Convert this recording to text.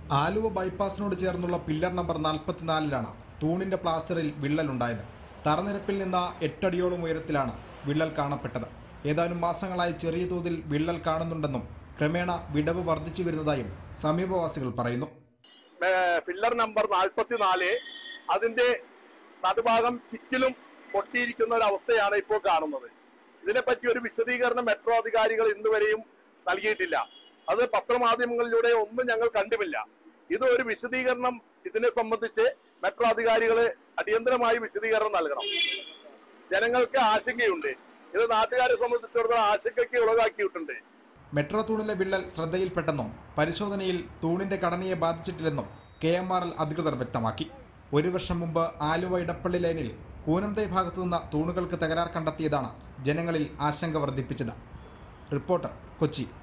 ആലുവ ബൈപ്പാസിനോട് ചേർന്നുള്ള pillar number നാൽപ്പത്തിനാലിലാണ് തൂണിന്റെ പ്ലാസ്റ്ററിൽ വിള്ളലുണ്ടായത് തറനിരപ്പിൽ നിന്ന് എട്ടടിയോളം ഉയരത്തിലാണ് വിള്ളൽ കാണപ്പെട്ടത് ഏതാനും മാസങ്ങളായി ചെറിയ തോതിൽ വിള്ളൽ കാണുന്നുണ്ടെന്നും ക്രമേണ വിടവ് വർദ്ധിച്ചു വരുന്നതായും സമീപവാസികൾ പറയുന്നു ഏഹ് ഫില്ലർ നമ്പർ നാൽപ്പത്തിനാല് അതിന്റെ നടുഭാഗം ചുറ്റിലും പൊട്ടിയിരിക്കുന്ന ഒരു അവസ്ഥയാണ് ഇപ്പോൾ കാണുന്നത് ഇതിനെപ്പറ്റി ഒരു വിശദീകരണം മെട്രോ അധികാരികൾ ഇന്നുവരെയും നൽകിയിട്ടില്ല അത് പത്രമാധ്യമങ്ങളിലൂടെ ഒന്നും ഞങ്ങൾ കണ്ടുമില്ല ഇത് ഒരു വിശദീകരണം ഇതിനെ സംബന്ധിച്ച് മെട്രോ അധികാരികൾ അടിയന്തരമായി വിശദീകരണം നൽകണം ജനങ്ങൾക്ക് ആശങ്കയുണ്ട് ഇത് നാട്ടുകാരെ സംബന്ധിച്ചിടത്തോളം ആശങ്കയ്ക്ക് ഉളവാക്കിയിട്ടുണ്ട് മെട്രോ തൂണിലെ വിള്ളൽ ശ്രദ്ധയിൽപ്പെട്ടെന്നും പരിശോധനയിൽ തൂണിന്റെ ഘടനയെ ബാധിച്ചിട്ടില്ലെന്നും കെ എം ആർ എൽ അധികൃതർ വ്യക്തമാക്കി ഒരു വർഷം മുമ്പ് ആലുവ ഇടപ്പള്ളി ലൈനിൽ കൂനംതൈ ഭാഗത്തു നിന്ന് തൂണുകൾക്ക് തകരാർ കണ്ടെത്തിയതാണ് ജനങ്ങളിൽ ആശങ്ക വർദ്ധിപ്പിച്ചത് റിപ്പോർട്ടർ കൊച്ചി